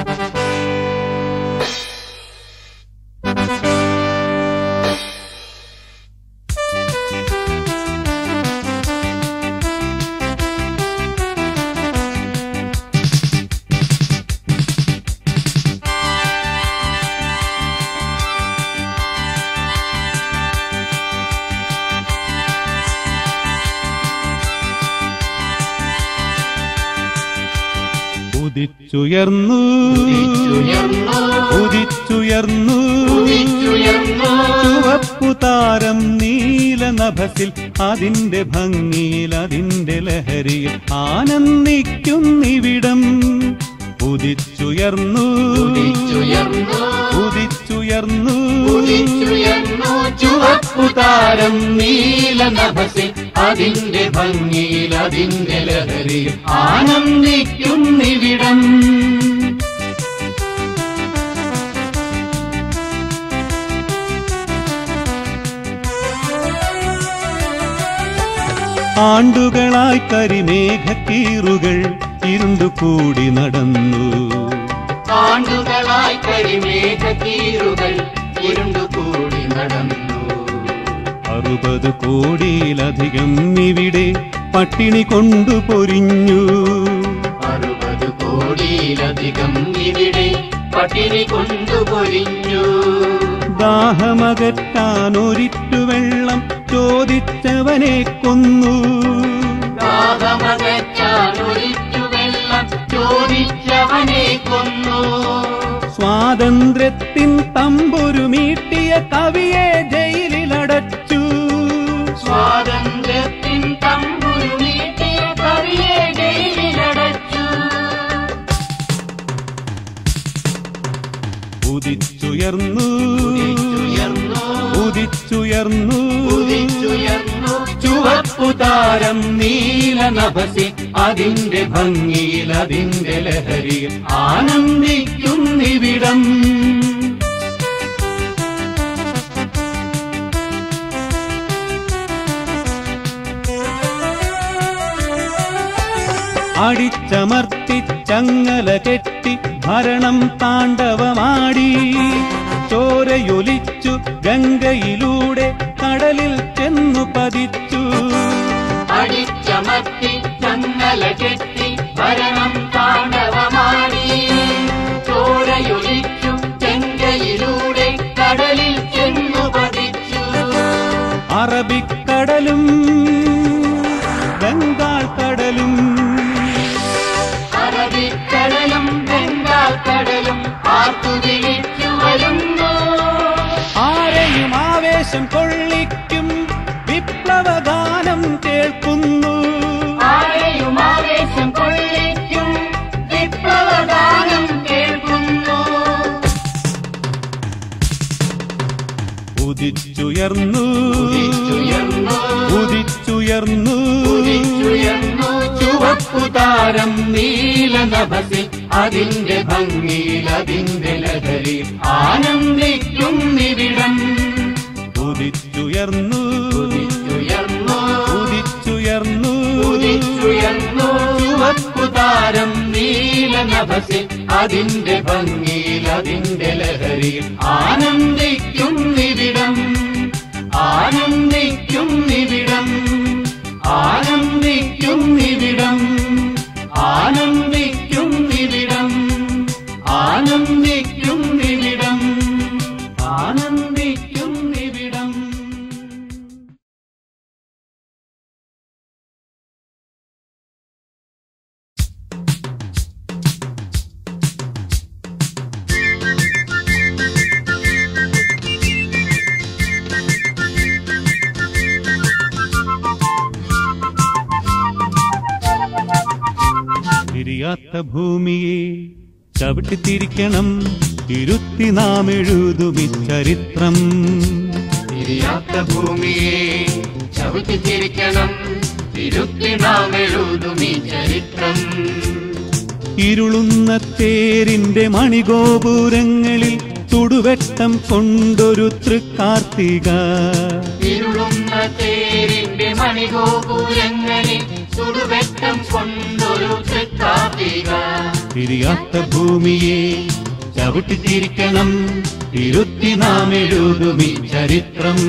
ഉദിച്ചുയർന്നു ഉദിച്ചുയർന്നു ചുവപ്പു താരം നീല നഭസിൽ അതിന്റെ ഭംഗിയിൽ അതിന്റെ ലഹരിയിൽ ആനന്ദിക്കുന്നിവിടം ഉദിച്ചുയർന്നു ഉദിച്ചുയർന്നു ചുവപ്പുതാരം നീല നഭസിൽ അതിന്റെ ഭംഗിയിൽ അതിന്റെ ലഹരിയിൽ ആനന്ദിക്കുന്നിവിടം ആണ്ടുകളായി കരിമേഘക്കീറുകൾ ഇരുണ്ടുകൂടി നടന്നു ആണ്ടുകളായി കരിമേഘ കീറുകൾ ഇരുണ്ടുകൂടി നടന്നു അറുപത് കോടിയിലധികം ഇവിടെ പട്ടിണി കൊണ്ടു പൊരിഞ്ഞു അറുപത് കോടിയിലധികം ഇവിടെ പട്ടിണി കൊണ്ടുപൊരിഞ്ഞു ദാഹമകറ്റാൻ ഒരിറ്റു വെള്ളം ചോദിച്ചവനെ കൊന്നു ദാഹമകറ്റാൻ ഒലിച്ചു വെള്ളം ചോദിച്ചവനെ കൊന്നു സ്വാതന്ത്ര്യത്തിൻ തമ്പുരു മീട്ടിയ കവിയെ ജയിലിലടച്ചു സ്വാതന്ത്ര്യത്തിൻ തമ്പുരു നീട്ടിയ കവിയെ ജയിലിലടച്ചു ഉദിച്ചുയർന്നു ഉദിച്ചുയർന്നു ഉദിച്ചുയർന്നു ഉദിച്ചുയർന്നു ചുവപ്പു താരം നീല നഭസി അതിന്റെ ഭംഗിയിൽ അതിന്റെ ലഹരിയിൽ ആനന്ദിക്കുന്നിവിടം അടിച്ചമർത്തി ചങ്ങല കെട്ടി ഭരണം താണ്ഡവമാടി ചോരയൊലിച്ചു ഗംഗയിലൂടെ കടലിൽ ചെന്നു പതിച്ചു അടിച്ചമർത്തി ചങ്ങല കെട്ടി ഭരണം താണ്ഡവമാടി ചോരയൊലിച്ചു ചെങ്കയിലൂടെ കടലിൽ ചെന്നു പതിച്ചു അറബിക്കടലും ബംഗാൾ കടലും അറബിക്കടലും ബംഗാൾ കടലും ആർത്തുവിളിച്ചു വരുന്നു ആരെയും ആവേശം കൊള്ളിക്കും വിപ്ലവഗാനം കേൾക്കുന്നു ആരെയും ആവേശം കൊള്ളിക്കും വിപ്ലവഗാനം കേൾക്കുന്നു ഉദിച്ചുയർന്നു ഉദിച്ചുയർന്നു ഉദിച്ചുയർന്നു ഉദിച്ചുയർന്നു ചുവപ്പു താരം നീല നഭസിൽ അതിന്റെ ഭംഗിയിൽ അതിന്റെ ലഹരി ആനന്ദിക്കുന്നിവിടം ഉദിച്ചുയർന്നു ഉദിച്ചുയർന്നു ഉദിച്ചുയർന്നു ഉദിച്ചുയർന്നു ചുവപ്പു താരം നീല നഭസിൽ അതിന്റെ ഭംഗിയിൽ അതിന്റെ ലഹരിയിൽ ആനന്ദിക്കുന്നിവിടം ആനന്ദിക്കുന്നിവിടം ആനന്ദിക്കുന്നിവിടം ആനന്ദിക്കുന്നിവിടം ആനന്ദിക്കുന്നിവിടം ആനന്ദിക്കുന്നിവിടം തിരിയാത്ത ഭൂമിയെ ചവിട്ടിത്തിരിക്കണം തിരുത്തി നാം എഴുതുമി ചരിത്രം തിരിയാത്ത ഭൂമിയെ ചവിട്ടിച്ചിരിക്കണം തിരുത്തി നാം എഴുതുമീ ചരിത്രം ഇരുളുന്ന തേരിന്റെ മണിഗോപുരങ്ങളിൽ തുടുവെട്ടം കൊണ്ടൊരു തൃക്കാർത്തിക ഇരുളുന്ന തേരിന്റെ മണിഗോപുരങ്ങളിൽ സുടുവെട്ടം കൊണ്ടൊരു തൃക്കാർത്തിക തിരിയാത്ത ഭൂമിയെ ചവിട്ടിത്തിരിക്കണം തിരുത്തി നാം എഴുതുമി ചരിത്രം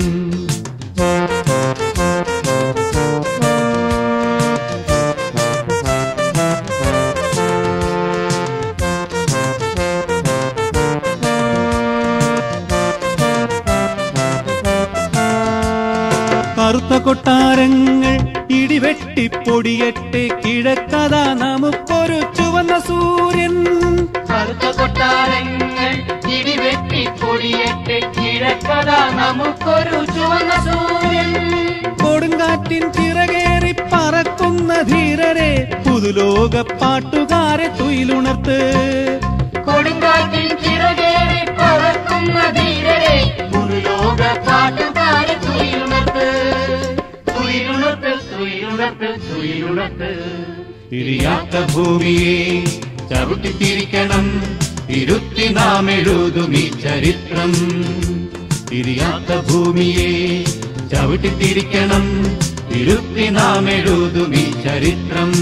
കറുത്ത കൊട്ടാരങ്ങൾ ഇടിവെട്ടിപ്പൊടിയട്ടെ കിഴക്കഥ നമുക്കൊരു ചുവന്ന സൂര്യൻ കറുത്ത കൊട്ടാരങ്ങൾ ഇടിവെട്ടി പൊടിയട്ടെ കിഴക്കഥ നമുക്കൊരു ചുവന്ന സൂര്യൻ കൊടുങ്കാറ്റിൻ ചിറകേറി പറക്കുന്ന ധീരരെ പുതുലോക പാട്ടുകാരെ തുയിലുണർത്ത് കൊടുങ്കാറ്റിൻ ചിറകേറി പറക്കുന്ന ധീരരെ ഒരു ലോക പാട്ടുകാരെ തുയിലുണർത്ത് തുയിലുണർത്ത് തുയിലുണർത്ത് തുയിലുണർത്ത് തിരിയാത്ത ഭൂമിയെ ചവിട്ടിത്തിരിക്കണം തിരുത്തി നാം എഴുതുമി ചരിത്രം തിരിയാത്ത ഭൂമിയെ ചവിട്ടിത്തിരിക്കണം തിരുത്തി നാം എഴുതുമി ചരിത്രം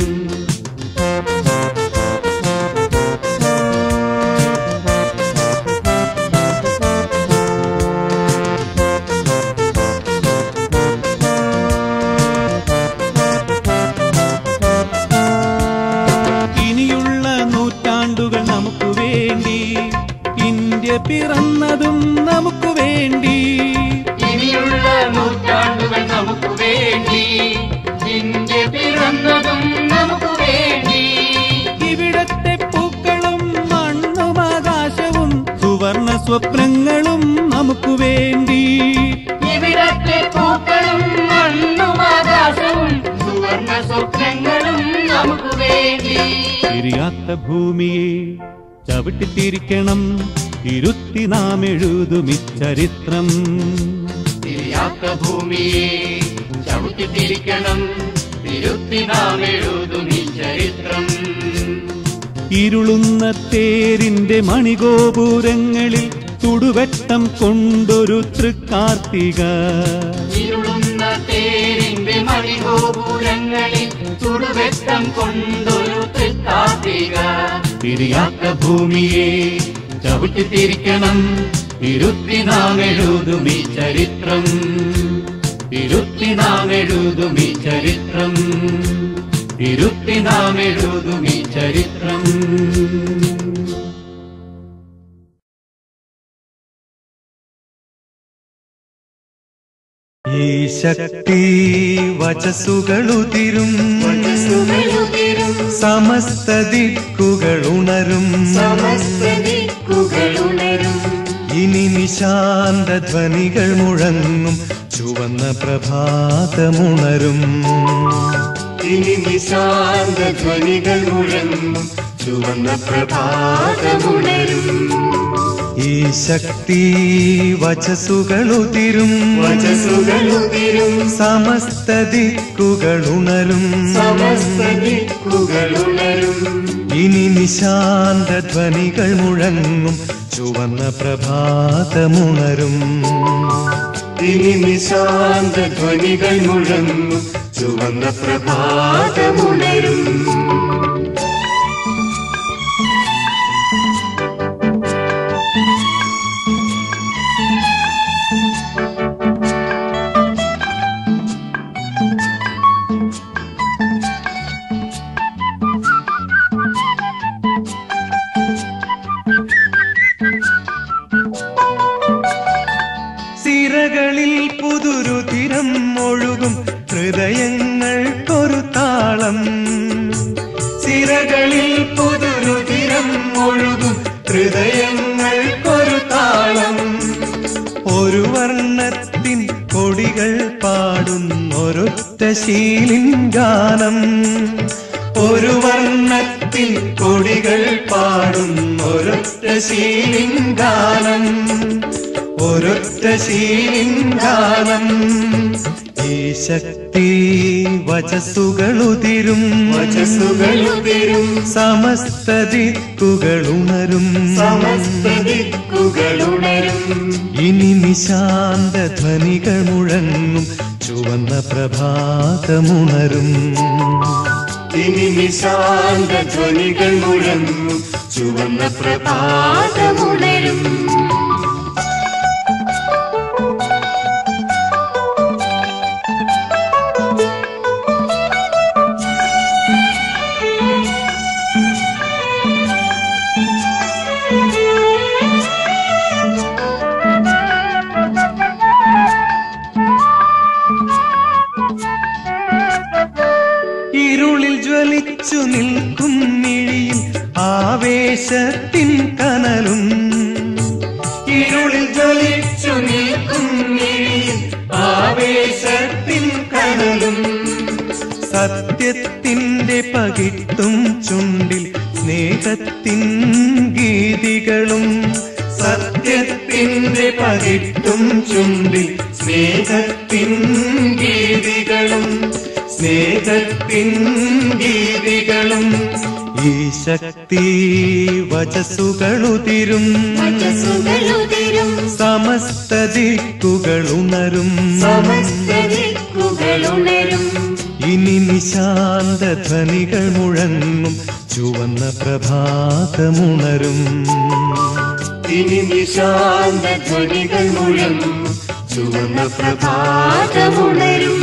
ഇനിയുള്ള നൂറ്റാണ്ടുകൾ നമുക്ക് വേണ്ടി ഇന്ത്യ പിറന്നതും നമുക്ക് വേണ്ടി ഇനിയുള്ള നൂറ്റാണ്ടുകൾ നമുക്ക് വേണ്ടി ഇന്ത്യ പിറന്നതും നമുക്ക് വേണ്ടി ഇവിടത്തെ പൂക്കളും മണ്ണും ആകാശവും സുവർണ സ്വപ്നങ്ങളും നമുക്ക് വേണ്ടി ഇവിടത്തെ പൂക്കളും മണ്ണും ആകാശവും സുവർണ സ്വപ്നങ്ങളും നമുക്ക് വേണ്ടി തിരിയാത്ത ഭൂമിയെ ചവിട്ടിത്തിരിക്കണം ഇരുത്തി നാം എഴുതുമി ചരിത്രം തിരിയാത്ത ഭൂമിയെ ചവിട്ടിത്തിരിക്കണം തിരുത്തി നാം എഴുതും ഈ ചരിത്രം ഇരുളുന്ന തേരിന്റെ മണിഗോപുരങ്ങളിൽ തുടുവെട്ടം കൊണ്ടൊരു തൃക്കാർത്തിക ഇരുളുന്ന തേരിന്റെ മണിഗോപുരങ്ങളിൽ ചുടുവെട്ടം കൊണ്ടൊരു തൃക്കാർത്തിക തിരിയാത്ത ഭൂമിയെ ചവിട്ടിത്തിരിക്കണം ഇരുത്തി നാം എഴുതുമി ചരിത്രം ഇരുത്തി നാം എഴുതുമി ചരിത്രം ഇരുത്തി നാം എഴുതുമി ചരിത്രം ഈ ശക്തി വചസ്സുകളുതിരും വചസ്സുകളുതിരും സമസ്ത ദിക്കുകൾ ഉണരും സമസ്ത ദിക്കുകളുണരും ഇനി നിശാന്ത ധ്വനികൾ മുഴങ്ങും ചുവന്ന പ്രഭാതമുണരും ഇനി നിശാന്ത ധ്വനികൾ മുഴങ്ങും ചുവന്ന പ്രഭാതമുണരും ഈ ശക്തി വചസ്സുകളുതിരും വചസ്സുകളുതിരും സമസ്ത ദിക്കുകൾ ഉണരും സമസ്ത ദിക്കുകളുണരും ഇനി നിശാന്ത ധ്വനികൾ മുഴങ്ങും ചുവന്ന പ്രഭാതമുണരും ഇനി നിശാന്ത ധ്വനികൾ മുഴങ്ങും ചുവന്ന പ്രഭാതമുണരും സിരകളിൽ പുതുരുതിരം ഒഴുകും ഹൃദയങ്ങൾക്കൊരു താളം സിരകളിൽ പുതുരുതിരം ഒഴുകും ഹൃദയങ്ങൾക്കൊരു താളം ഒരു വർണ്ണത്തിൻ കൊടികൾ പാടുന്നൊരൊറ്റ ശീലിൻ ഗാനം ഒരു വർണ്ണത്തിൻ കൊടികൾ പാടുന്നൊരൊറ്റ ശീലിൻ ഗാനം ഒരൊറ്റ ശീലിൻ ഗാനം ഈ ശക്തി വചസ്സുകളുതിരും വചസ്സുകളുതിരും സമസ്ത ദിക്കുകൾ ഉണരും സമസ്ത ദിക്കുകളുണരും ഇനി നിശാന്ത ധ്വനികൾ മുഴങ്ങും ചുവന്ന പ്രഭാതമുണരും ഇനി നിശാന്ത ധ്വനികൾ മുഴങ്ങും ചുവന്ന പ്രഭാതമുണരും ഇരുളിൽ ജ്വലിച്ചു നിൽക്കും മിഴിയിൽ ആവേശത്തിൻ കനലും ഇരുളിൽ ജ്വലിച്ചു നിൽക്കും മിഴിയിൽ ആവേശത്തിൻ കനലും സത്യത്തിന്റെ പകിട്ടും ചുണ്ടിൽ സ്നേഹത്തിൻ ഗീതികളും സത്യത്തിന്റെ പകിട്ടും ചുണ്ടിൽ സ്നേഹത്തിൻ ഗീതികളും സ്നേഹത്തിൻ ഗീതികളും ഈ ശക്തി വചസ്സുകളുതിരും വചസ്സുകളുതിരും സമസ്ത ദിക്കുകളുണരും സമസ്ത ദിക്കുകളുണരും ഇനി നിശാന്ത ധ്വനികൾ മുഴങ്ങും ചുവന്ന പ്രഭാതമുണരും ഇനി നിശാന്ത ധ്വനികൾ മുഴങ്ങും ചുവന്ന പ്രഭാതമുണരും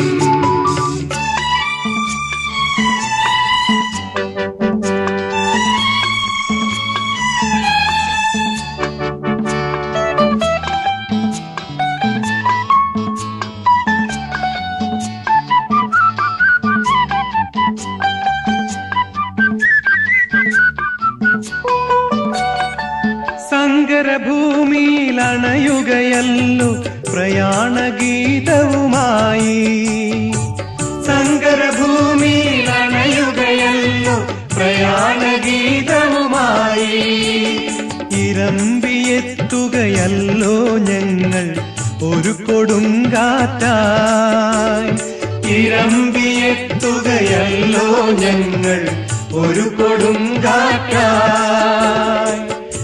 സങ്കരഭൂമിയിൽ അണയുകയല്ലോ പ്രയാണഗീതവുമായി സങ്കരഭൂമിയിൽ അണയുകയല്ലോ പ്രയാണഗീതവുമായി ഇരമ്പിയെത്തുകയല്ലോ ഞങ്ങൾ ഒരു കൊടുങ്കാറ്റായി ഇരമ്പിയെത്തുകയല്ലോ ഞങ്ങൾ ഒരു കൊടുങ്കാറ്റായി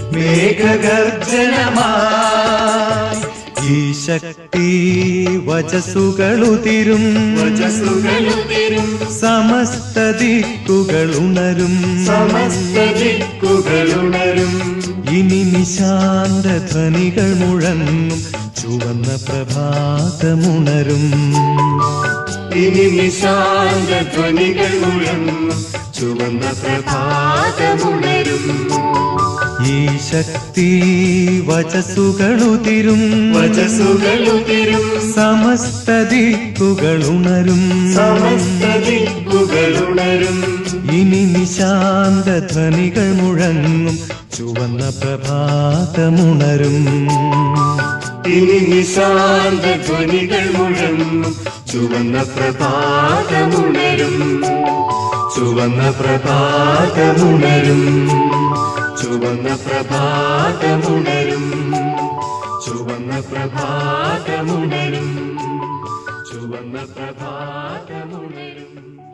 മേഘഗർജനമായി ഈ ശക്തി വചസ്സുകളുതിരും വചസ്സുകളുതിരും സമസ്ത ദിക്കുകളുണരും സമസ്ത ദിക്കുകളുണരും ഇനി നിശാന്ത ധ്വനികൾ മുഴങ്ങും ചുവന്ന പ്രഭാതമുണരും ഇനി നിശാന്ത ധ്വനികൾ മുഴങ്ങും ചുവന്ന പ്രഭാതമുണരും ഈ ശക്തി വചസ്സുകളുതിരും വചസ്സുകളുതിരും സമസ്ത ദിക്കുകളുണരും സമസ്ത ദിക്കുകളുണരും ഇനി നിശാന്ത ധ്വനികൾ മുഴങ്ങും ചുവന്ന പ്രഭാതമുണരും ഇനി നിശാന്ത ധ്വനികൾ മുഴങ്ങും ചുവന്ന പ്രഭാതമുണരും ചുവന്ന പ്രഭാതമുണരും ചുവന്ന പ്രഭാതമുണരും ചുവന്ന പ്രഭാതമുണരും ചുവന്ന പ്രഭാതമുണരും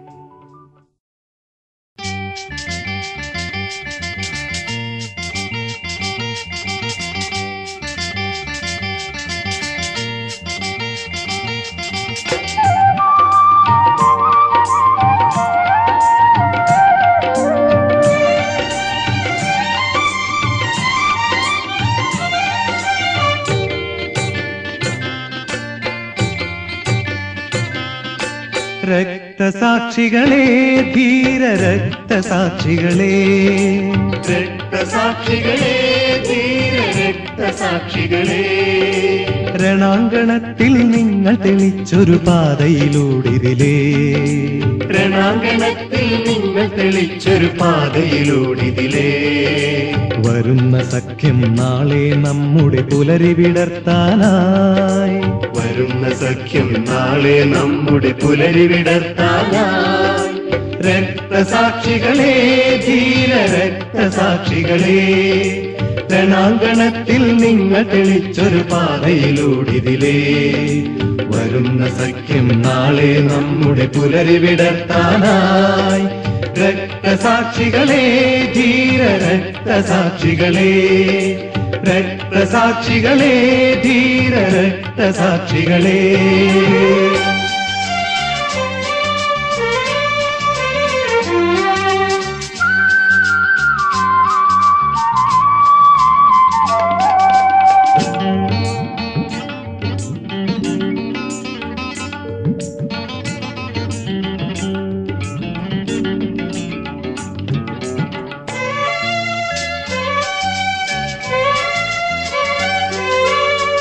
രക്തസാക്ഷികളെ ധീര രക്തസാക്ഷികളെ രക്തസാക്ഷികളെ ധീര രക്തസാക്ഷികളെ രണാങ്കണത്തിൽ നിങ്ങൾ തെളിച്ചൊരു പാതയിലൂടിതിലേ രണാങ്കണത്തിൽ നിങ്ങൾ തെളിച്ചൊരു പാതയിലൂടിതിലേ വരുന്ന സഖ്യം നാളെ നമ്മുടെ പുലരി വിടർത്താനായി വരുന്ന സഖ്യം നാളെ നമ്മുടെ പുലരി വിടർത്താനായി രക്തസാക്ഷികളെ ധീര രക്തസാക്ഷികളെ രണാങ്കണത്തിൽ നിങ്ങൾ തെളിച്ചൊരു പാതയിലൂടിതിലേ വരുന്ന സഖ്യം നാളെ നമ്മുടെ പുലരി വിടർത്താനായി രക്തസാക്ഷികളെ ധീര രക്തസാക്ഷികളെ രക്തസാക്ഷികളെ ധീര രക്തസാക്ഷികളെ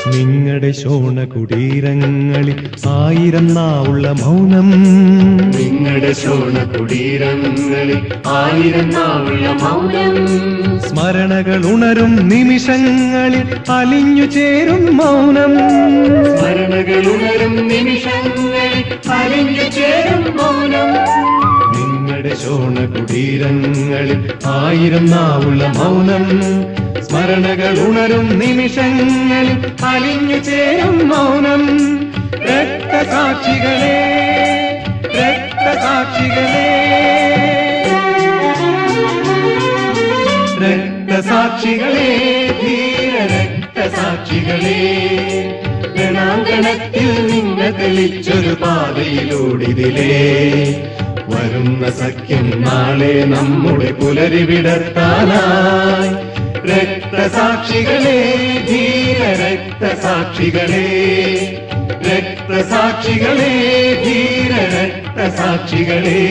നിങ്ങളുടെ ശോണ കുടീരങ്ങളിൽ ആയിരം നാവുള്ള മൗനം നിങ്ങളുടെ ശോണ കുടീരങ്ങളിൽ ആയിരം നാവുള്ള മൗനം സ്മരണകൾ ഉണരും നിമിഷങ്ങളിൽ അലിഞ്ഞു ചേരും മൗനം സ്മരണകൾ ഉണരും നിമിഷങ്ങളിൽ അലിഞ്ഞു ചേരും മൗനം നിങ്ങളുടെ ശോണ കുടീരങ്ങളിൽ ആയിരം നാവുള്ള മൗനം സ്മരണകൾ ഉണരും നിമിഷങ്ങളിൽ അലിഞ്ഞു ചേരും മൗനം രക്തസാക്ഷികളെ രക്തസാക്ഷികളെ രക്തസാക്ഷികളെ ധീര രക്തസാക്ഷികളെ രണാങ്കണത്തിൽ നിങ്ങൾ തെളിച്ചൊരു പാതയിലൂടിതിലേ വരുന്ന സഖ്യം നാളെ നമ്മുടെ പുലരി വിടർത്താനായി രക്തസാക്ഷികളെ ധീര രക്തസാക്ഷികളെ രക്തസാക്ഷികളെ ധീര രക്തസാക്ഷികളെ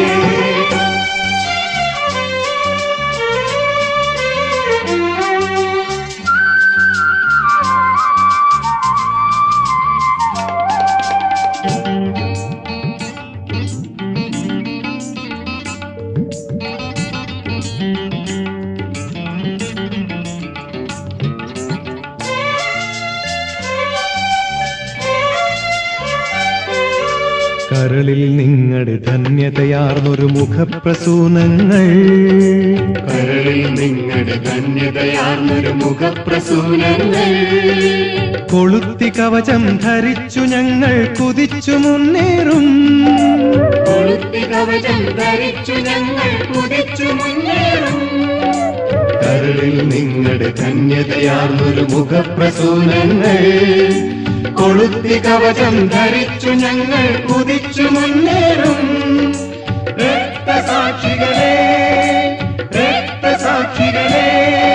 കരളിൽ നിങ്ങളുടെ ധന്യതയാർന്നൊരു മുഖപ്രസൂനങ്ങൾ കരളിൽ നിങ്ങളുടെ ധന്യതയാർന്നൊരു മുഖപ്രസൂനങ്ങൾ കൊളുത്തി കവചം ധരിച്ചു ഞങ്ങൾ കുതിച്ചു മുന്നേറും കൊളുത്തി കവചം ധരിച്ചു ഞങ്ങൾ കുതിച്ചു മുന്നേറും കരളിൽ നിങ്ങളുടെ ധന്യതയാർന്നൊരു മുഖപ്രസൂനങ്ങൾ കൊളുത്തി കവചം ധരിച്ചു ഞങ്ങൾ കുതിച്ചു മുന്നേറും രക്തസാക്ഷികളെ രക്തസാക്ഷികളെ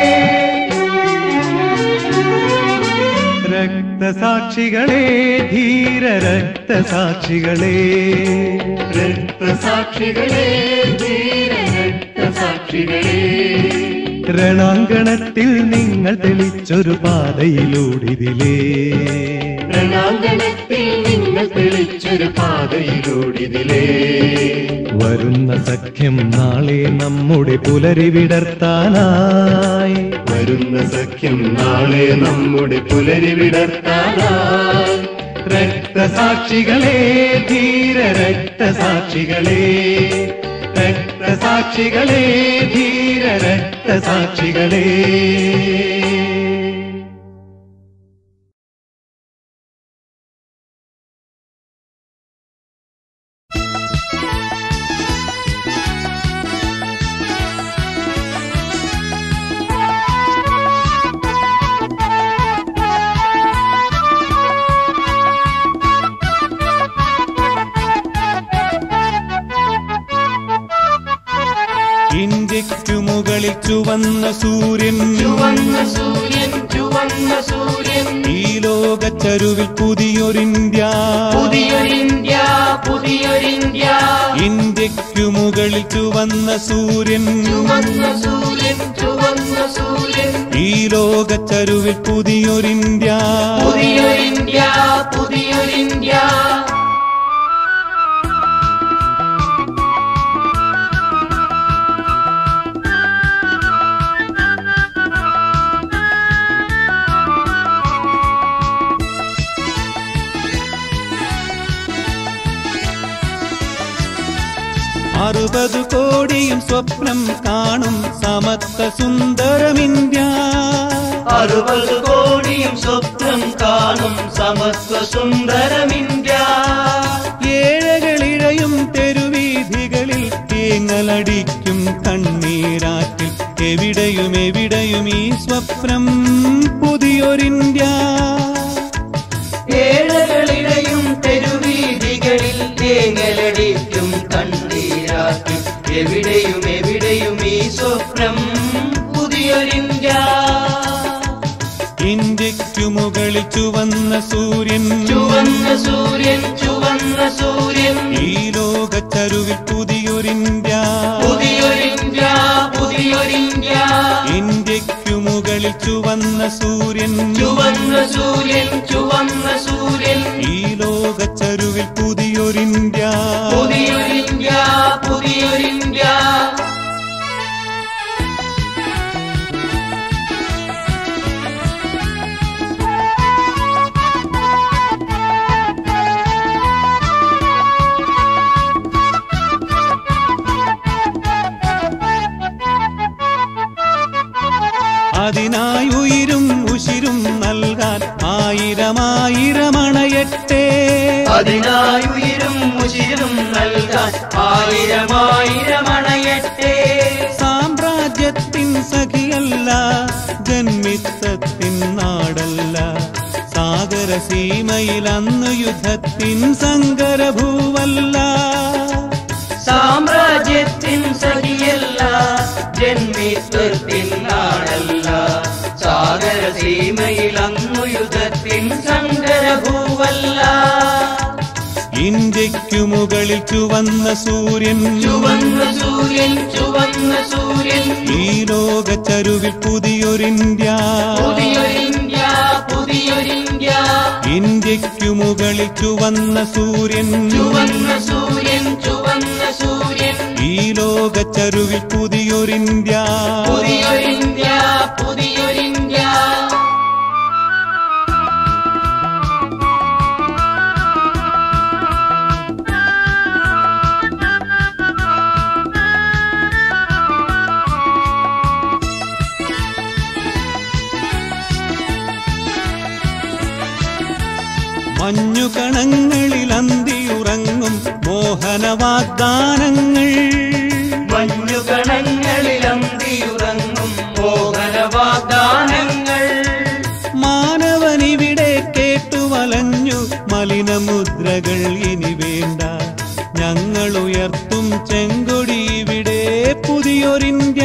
രക്തസാക്ഷികളെ ധീര രക്തസാക്ഷികളെ രക്തസാക്ഷികളെ ധീര രക്തസാക്ഷികളെ രണാങ്കണത്തിൽ നിങ്ങൾ തെളിച്ചൊരു പാതയിലൂടിതിലേ രണാങ്കണത്തിൽ നിങ്ങൾ തെളിച്ചൊരു പാതയിലൂടിതിലേ വരുന്ന സഖ്യം നാളെ നമ്മുടെ പുലരി വിടർത്താനായി വരുന്ന സഖ്യം നാളെ നമ്മുടെ പുലരി വിടർത്താനായി രക്തസാക്ഷികളെ ധീര രക്തസാക്ഷികളെ രക്തസാക്ഷികളെ ധീര രക്തസാക്ഷികളെ ഇന്ത്യക്കു മുകളിൽ ചുവന്ന സൂര്യൻ ചുവന്ന സൂര്യൻ ചുവന്ന സൂര്യൻ ഈ ലോകച്ചരുവിൽ പുതിയൊരിന്ത്യ പുതിയൊരിന്ത്യ പുതിയൊരിന്ത്യ ഇന്ത്യക്കു മുകളിൽ ചുവന്ന സൂര്യൻ ചുവന്ന സൂര്യൻ ചുവന്ന സൂര്യൻ ഈ ലോകച്ചരുവിൽ പുതിയൊരിന്ത്യ പുതിയൊരിന്ത്യ പുതിയൊരിന്ത്യ അറുപത് കോടിയും സ്വപ്നം കാണും സമത്വ സുന്ദരമിന്ത്യ അറുപത് കോടിയും സ്വപ്നം കാണും സമത്വ സുന്ദരമിന്ത്യ ഏഴകളിഴയും തെരുവീഥികളിൽ തേങ്ങലടിക്കും കണ്ണീരാറ്റിൽ എവിടെയും എവിടെയും ഈ സ്വപ്നം പുതിയൊരിന്ത്യ ഏഴകളിടയും തെരുവീതികളിൽ തേങ്ങലടിക്കും കണ്ണീരാക്കി എവിടെയും എവിടെയും ഈ സ്വപ്നം പുതിയൊരിന്ത്യ ഇന്ത്യക്കു മുകളിൽ ചുവന്ന സൂര്യൻ ചുവന്ന സൂര്യൻ ചുവന്ന സൂര്യൻ ഈ ലോകച്ചരുവിൽ പുതിയൊരിന്ത്യ പുതിയൊരിന്ത്യ പുതിയൊരിന്ത്യ ഇന്ത്യക്കു മുകളിൽ ചുറ്റുമുകളിൽ ചുവന്ന സൂര്യൻ ചുവന്ന സൂര്യൻ ചുവന്ന സൂര്യൻ ഈ ലോകച്ചരുവിൽ പുതിയൊരിന്ത്യ പുതിയൊരിന്ത്യ പുതിയൊരിന്ത്യ അതിനായി ഉയിരും ഉശിരും നൽകാൻ ആയിരമായിരമണയട്ടെ അതിനായുയിരും മുശിരും നൽകാൻ ആയിരമായിരമണയട്ടെ സാമ്രാജ്യത്തിൻ സഖിയല്ല ജന്മിത്തത്തിൻ നാടല്ല സാഗര സീമയിൽ അന്ന് യുദ്ധത്തിൻ സങ്കരഭൂവല്ല സാമ്രാജ്യത്തിൻ സഖിയല്ല ജന്മിത്വത്തിൻ നാടല്ല സാഗര സീമയിൽ അന്നു യുദ്ധത്തിൻ സങ്കരഭൂവല്ല ഇന്ത്യയ്ക്കു മുകളിൽ ചുവന്ന സൂര്യൻ ചുവന്ന സൂര്യൻ ചുവന്ന സൂര്യൻ ഈ ലോകച്ചരുവിൽ പുതിയൊരിന്ത്യ പുതിയൊരിന്ത്യ പുതിയൊരിന്ത്യ ഇന്ത്യയ്ക്കു മുകളിൽ ചുവന്ന സൂര്യൻ ചുവന്ന സൂര്യൻ ചുവന്ന സൂര്യൻ ഈ ലോകച്ചരുവിൽ പുതിയൊരിന്ത്യ പുതിയൊരിന്ത്യ പുതിയൊരിന്ത്യ മഞ്ഞുകണങ്ങളിൽ അന്തിയുറങ്ങും മോഹന വാഗ്ദാനങ്ങൾ മഞ്ഞുകണങ്ങളിൽ അന്തിയുറങ്ങും മോഹന വാഗ്ദാനങ്ങൾ മാനവനിവിടെ കേട്ടു വലഞ്ഞു മലിനമുദ്രകൾ ഇനി വേണ്ട ഞങ്ങൾ ഉയർത്തും ചെങ്കൊടി ഇവിടെ പുതിയൊരിന്ത്യ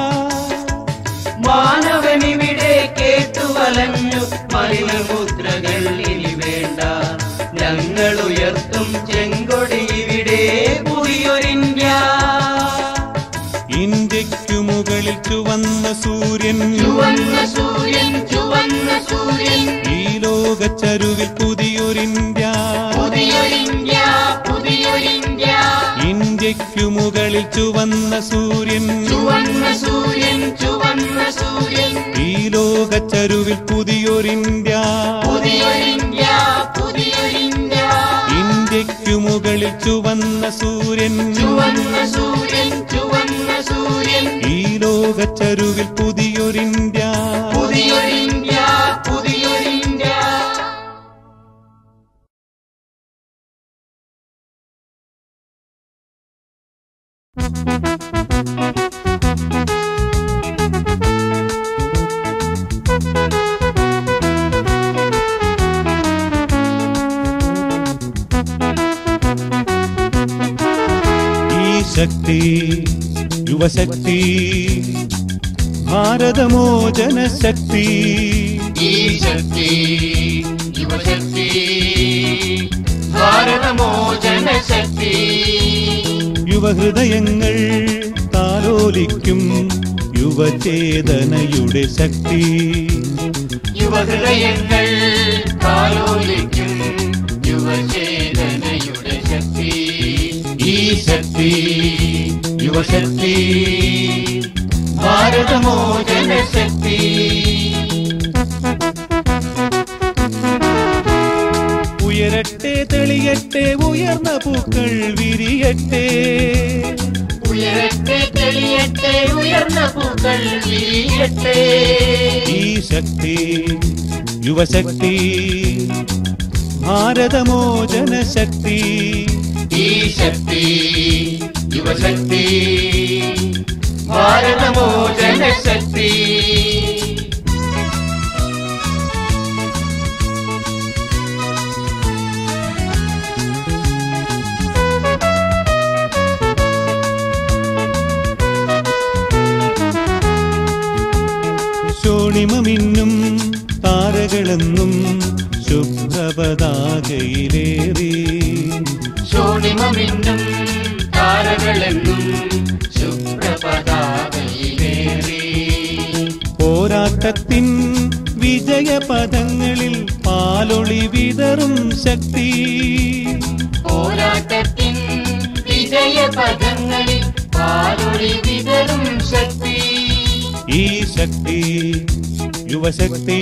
മാനവനിവിടെ കേട്ടു വലഞ്ഞു മലിനമുദ്രകൾ ഇനി വേണ്ട ഞങ്ങൾ ഉയർത്തും ചെങ്കൊടി ഇവിടെ പുതിയൊരിന്ത്യ ഇന്ത്യയ്ക്കു മുകളിൽ ചുവന്ന സൂര്യൻ ചുവന്ന സൂര്യൻ ചുവന്ന സൂര്യൻ ഈ ലോകച്ചരുവിൽ പുതിയൊരിന്ത്യ പുതിയൊരിന്ത്യ പുതിയൊരിന്ത്യ ഇന്ത്യയ്ക്കു മുകളിൽ ചുവന്ന സൂര്യൻ ചുവന്ന സൂര്യൻ ചുവന്ന സൂര്യൻ ഈ ലോകച്ചരുവിൽ പുതിയൊരിന്ത്യ പുതിയൊരിന്ത്യ പുതിയൊരിന്ത്യ ഇന്ത്യയ്ക്കു മുകളിൽ ചുവന്ന സൂര്യൻ ചുവന്ന സൂര്യൻ ചുവന്ന സൂര്യൻ ഈ ലോകച്ചരുവിൽ പുതിയൊരിന്ത്യ പുതിയൊരിന്ത്യ പുതിയൊരിന്ത്യ ഈ ശക്തി യുവശക്തി ഭാരതമോചന ശക്തി ഈ ശക്തി യുവശക്തി ഭാരതമോചന ശക്തി യുവഹൃദയങ്ങൾ താലോലിക്കും യുവചേതനയുടെ ശക്തി യുവഹൃദയങ്ങൾ കാലോലിക്കും യുവചേതനയുടെ ശക്തി ഈ ശക്തി യുവശക്തി ഭാരതമോചന ശക്തി ഉയരട്ടെ തെളിയട്ടെ ഉയർന്ന പൂക്കൾ വിരിയട്ടെ ഉയരട്ടെ തെളിയട്ടെ ഉയർന്ന പൂക്കൾ വിരിയട്ടെ ഈ ശക്തി യുവശക്തി ഭാരതമോചന ശക്തി ഈ ശക്തി യുവശക്തി ഭാരതമോചന ശക്തി ശോണിമമിന്നും താരകളെന്നും ശുഭ്രപതാകയിലേറി ശോണിമമിന്നും താരകളെന്നും ശുഭ്രപതാകയിലേറി പോരാട്ട പോരാട്ടത്തിൻ വിജയപദങ്ങളിൽ പാലൊളി വിതറും ശക്തി പോരാട്ടത്തിൻ വിജയപദങ്ങളിൽ പാലൊളി വിതറും ശക്തി ഈ ശക്തി യുവശക്തി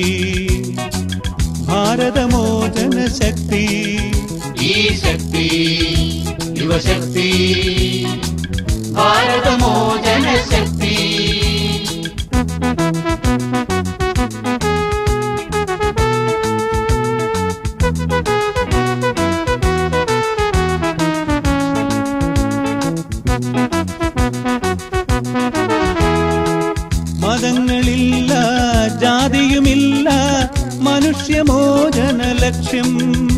ഭാരതമോചന ശക്തി ഈ ശക്തി യുവശക്തി ഭാരതമോചന ശക്തി മതങ്ങളില്ല ജാതിയുമില്ല മനുഷ്യമോചന ലക്ഷ്യം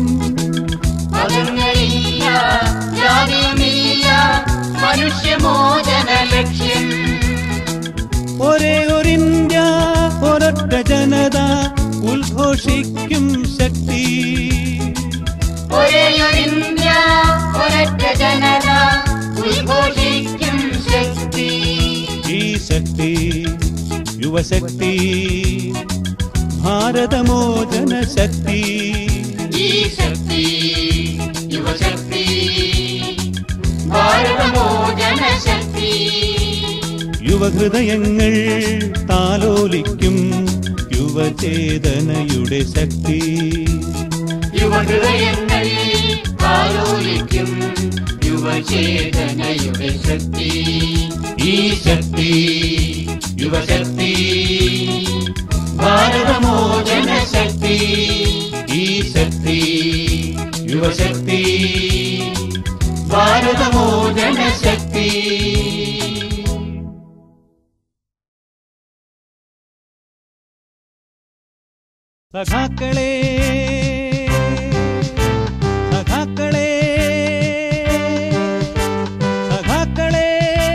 മതങ്ങളില്ല ജാതിയുമില്ല മനുഷ്യമോചന ലക്ഷ്യം ഒരേ ഒരു ഇന്ത്യ ഒരൊറ്റ ജനത ഉദ്ഘോഷിക്കും ശക്തി ഒരേയൊരിന്ത്യ ഒരൊറ്റ ജനത ഉദ്ഘോഷിക്കും ശക്തി ഈ ശക്തി യുവശക്തി ഭാരതമോചന ശക്തി ഈ ശക്തി യുവശക്തി ഭാരതമോചന ശക്തി യുവഹൃദയങ്ങൾ താലോലിക്കും യുവചേതനയുടെ ശക്തി യുവഹൃദയങ്ങൾ ആലോലിക്കും യുവചേതനയുടെ ശക്തി ഈ ശക്തി യുവശക്തി ഭാരതമോചന ശക്തി ഈ ശക്തി യുവശക്തി ഭാരതമോചന ശക്തി സഖാക്കളെ സഖാക്കളെ സഖാക്കളെ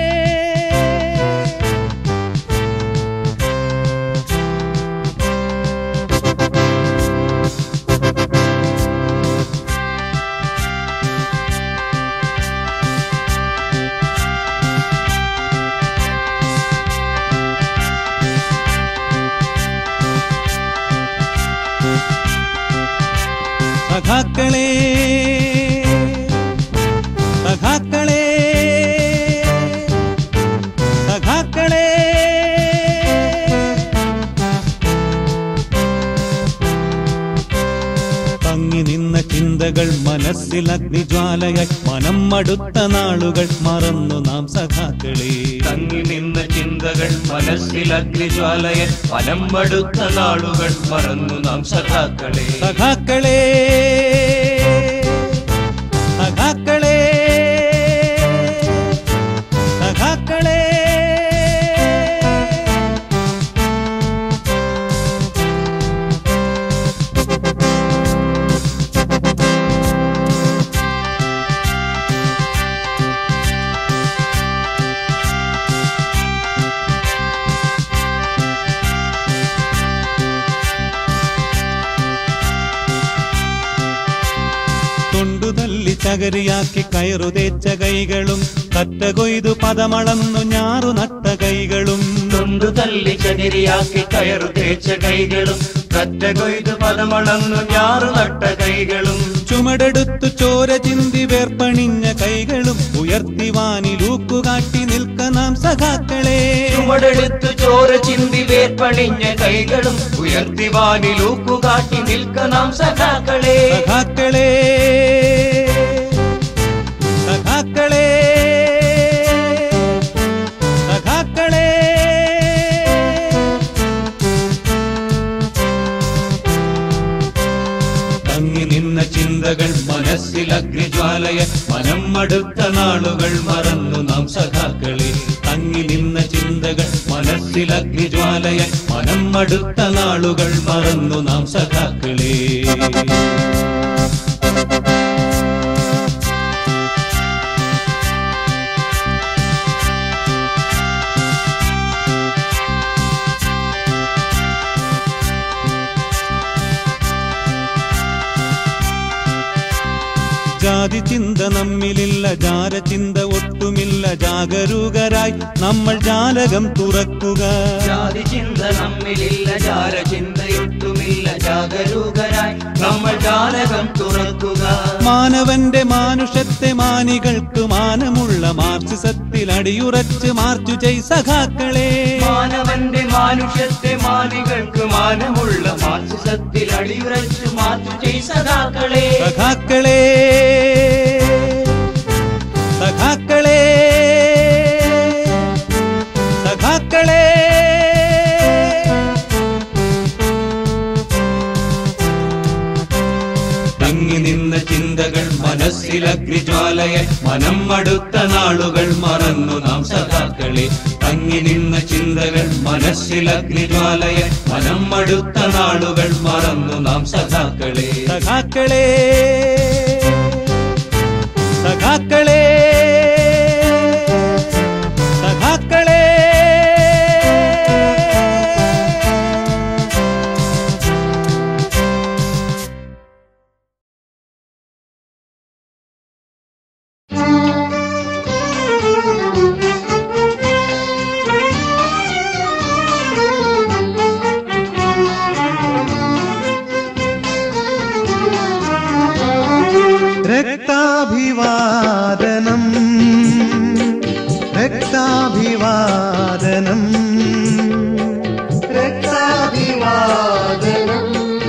സഖാക്കളെ സഖാക്കളെ സഖാക്കളെ തങ്ങി നിന്ന ചിന്തകൾ മനസ്സിൽ അഗ്നിജ്വാലയായി മനം മടുത്ത നാളുകൾ മറന്നു നാം സഖാക്കളെ തങ്ങി നിന്ന ചിന്തകൾ മനസ്സിൽ അഗ്നിജ്വാലയ ഫലം മടുത്ത നാളുകൾ മറന്നു നാം സഖാക്കളെ സഖാക്കളെ സഖാക്കളെ സഖാക്കളെ തൊണ്ടുതല്ലി ചകരിയാക്കി കയറു തേച്ച കൈകളും കറ്റ കൊയ്തു പദമളന്നു ഞാറു നട്ട കൈകളും തൊണ്ടു തല്ലി ചകിരിയാക്കി കയറു തേച്ച കൈകളും കറ്റ കൊയ്തു പദമളന്നു ഞാറു നട്ട കൈകളും ചുമടെടുത്തു ചോര ചിന്തി വേർപ്പണിഞ്ഞ കൈകളും ഉയർത്തി വാനിലൂക്കുകാട്ടി നിൽക്ക നാം സഖാക്കളെ ചുമടെടുത്തു ചോര ചിന്തി വേർപ്പണിഞ്ഞ കൈകളും ഉയർത്തി വാനിലൂക്കുകാട്ടി നിൽക്ക നാം സഖാക്കളെ സഖാക്കളെ സഖാക്കളെ സഖാക്കളെ തങ്ങി നിന്ന ചിന്തകൾ മനസ്സിൽ അഗ്നിജ്വാലയ മനം മടുത്ത നാളുകൾ മറന്നു നാം സഖാക്കളെ തങ്ങി നിന്ന ചിന്തകൾ മനസ്സിൽ അഗ്നിജ്വാലയ മനം മടുത്ത നാളുകൾ മറന്നു നാം സഖാക്കളെ ജാതി ചിന്ത നമ്മിലില്ല ജാര ചിന്ത ഒട്ടുമില്ല ജാഗരൂകരായി നമ്മൾ ജാലകം തുറക്കുക ജാതി ചിന്ത നമ്മിലില്ല ജാല ചിന്തയൊട്ടുമില്ല ജാഗരൂകരായി നമ്മൾ ജാലകം തുറക്കുക മാനവന്റെ മാനുഷത്തെ മാനികൾക്ക് മാനമുള്ള മാർക്സിസത്തിൽ അടിയുറച്ച് മാർച്ചു ചെയ് സഖാക്കളെ മാനവന്റെ മാനുഷ്യത്തെ മാനികൾക്ക് മാനമുള്ള മാർക്സിസത്തിൽ അടിയുറച്ചു മാറ്റു ചെയ് സഖാക്കളെ സഖാക്കളെ സഖാക്കളെ സഖാക്കളെ തങ്ങി നിന്ന ചിന്തകൾ മനസ്സിലഗ്നിജ്വാലയ മനം മടുത്ത നാളുകൾ മറന്നു നാം സഖാക്കളെ തങ്ങി നിന്ന ചിന്തകൾ മനസ്സിലഗ്നിജ്വാലയ മനം മടുത്ത നാളുകൾ മറന്നു നാം സഖാക്കളെ സഖാക്കളെ സഖാക്കളെ സഖാക്കളെ രക്താഭിവാദനം രക്താഭിവാദനം രക്താഭിവാദനം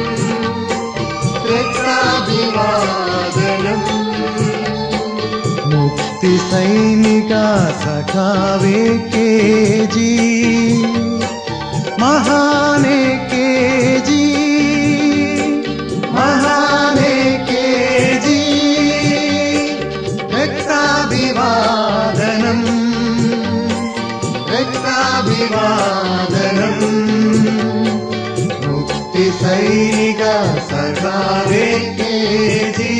രക്താഭിവാദനം മുക്തി സൈനിക സഖാവേ കെ ജി മഹാനേ കെ ജി മഹാനേ കെ ജി രക്താഭിവാദനം രക്താഭിവാദനം മുക്തി സൈനിക സഖാവേ കെ ജി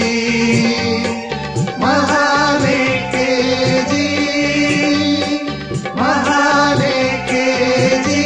മഹാനേ കെ ജി മഹാനേ കെ ജി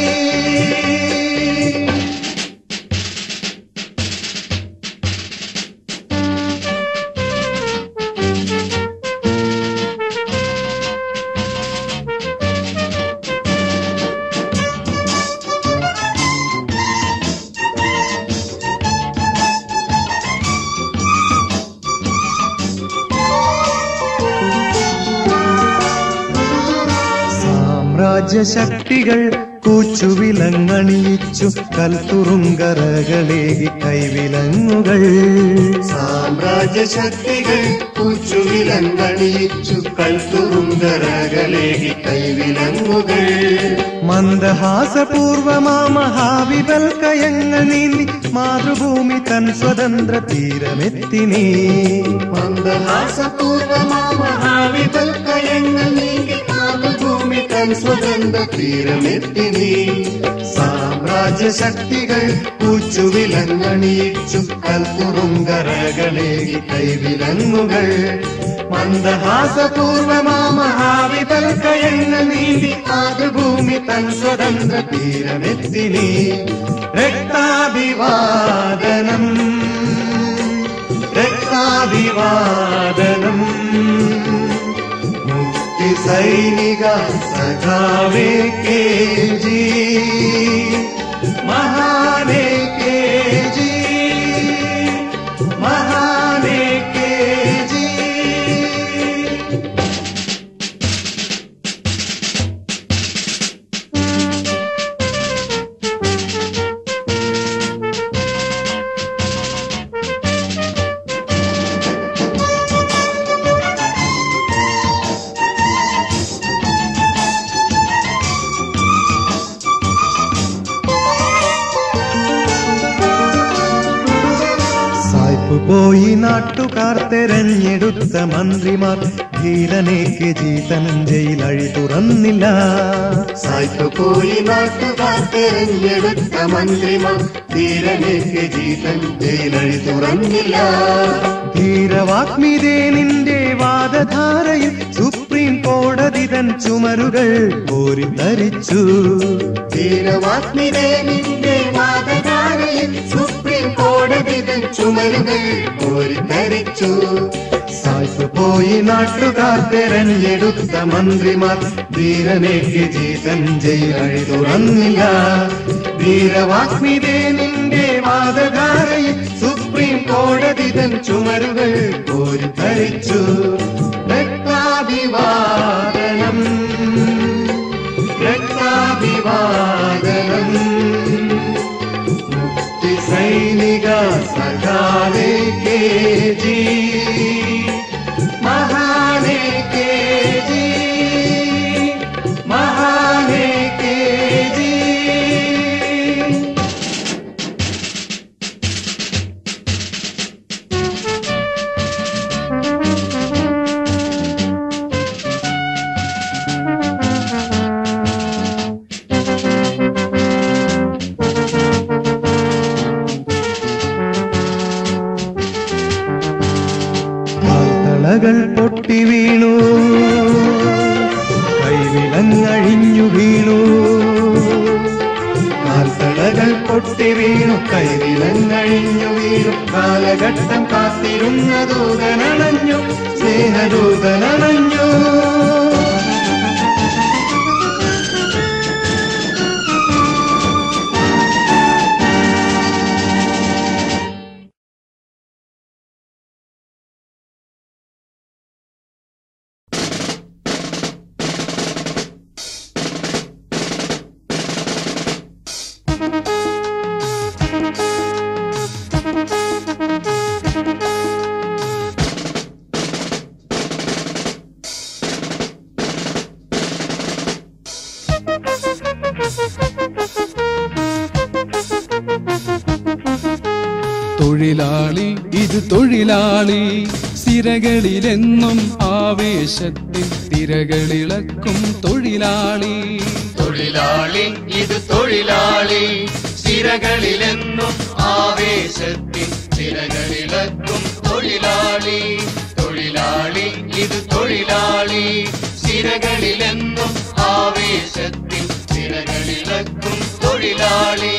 സാമ്രാജ്യശക്തികൾ കൂച്ചുവിലങ്ങണിയിച്ചു കൽത്തുറുങ്കറകളേകി കൈവിലങ്ങുകൾ സാമ്രാജ്യശക്തികൾ കുച്ചുവിലങ്കണിയിച്ചു കൽത്തുറുങ്കരകളേകി കൈവിലങ്ങുകൾ മന്ദഹാസപൂർവമാ മഹാവിപൽക്കയങ്ങൾ നീന്തി മാതൃഭൂമി തൻ സ്വതന്ത്ര തീരമെത്തിനീ മന്ദഹാസപൂർവമാ മഹാവിപൽക്കയങ്ങൾ നീങ്ങി മാതൃഭൂമി തൻ സ്വതന്ത്ര തീരമെത്തി നീ സാമ്രാജ്യശക്തികൾ കൂച്ചുവിലങ്ങണിയിച്ചു കൽത്തുറുങ്കരകളേകി കൈവിലങ്ങുകൾ മന്ദഹാസപൂർവമാ മഹാവിപൽക്കയങ്ങൾ നീന്തി മാതൃഭൂമി തൻ സ്വതന്ത്ര തീരമെത്തി നീ രക്താഭിവാദനം രക്താഭിവാദനം മുക്തി സൈനിക സഖാവേ കെ ജി മഹാനേ കെ ജി മഹാനേ കെ ജി സായ്പ് പോയി നാട്ടുകാർ തെരഞ്ഞെടുത്ത മന്ത്രിമാർ ധീരനേക്ക് ജീതനഞ്ജയിൽ അഴി തുറന്നില്ല സായ്പ് പോയി നാട്ടുകാർ തെരഞ്ഞെടുത്ത മന്ത്രിമാർ ധീരനേക്ക് ജീതൻ ജയിലഴി തുറന്നില്ല ധീരവാഗ്മിതേ നിന്റെ വാദധാരയിൽ സുപ്രീം കോടതി തൻ ചുമരുകൾ കോരിത്തരിച്ചു ധീരവാത്മിതേ നിന്റെ വാദധാരയിൽ സുപ്രീം കോടതി തൻ ചുമരുകൾ കോരിത്തരിച്ചു സായിപ്പ് പോയി നാട്ടുകാർ തെരഞ്ഞെടുത്ത മന്ത്രിമാർ ധീരനേക്ക് ജീതൻ ജയിലഴി തുറന്നില്ല വീരവാഗ്മിതേ നിന്റെ വാദധാരയിൽ സുപ്രീം കോടതി തൻ ചുമരുകൾ കോരിത്തരിച്ചു രക്താഭിവാദനം രക്താഭിവാദനം മുക്തി സൈനിക സഖാവേ കെ ജി മഹാനേ കെ ജി മഹാനേ കെ ജി കാൽത്തളകൾ പൊട്ടി വീണു കൈവിലങ്ങഴിഞ്ഞു വീണു കാൽത്തളകൾ പൊട്ടി വീണു കൈവിലങ്ങഴിഞ്ഞു വീണു കാലഘട്ടം കാത്തിരുന്ന ദൂതനണഞ്ഞു സ്നേഹദൂതനണഞ്ഞു തൊഴിലാളി ഇത് തൊഴിലാളി സിരകളിലെന്നും ആവേശത്തിൽ തിരകളിളക്കും തൊഴിലാളി തൊഴിലാളി ഇത് തൊഴിലാളി സിരകളിലെന്നും ആവേശത്തിൽ സിരകളിളക്കും തൊഴിലാളി തൊഴിലാളി ഇത് തൊഴിലാളി സിരകളിലെന്നും ആവേശത്തിൽ സിരകളിളക്കും തൊഴിലാളി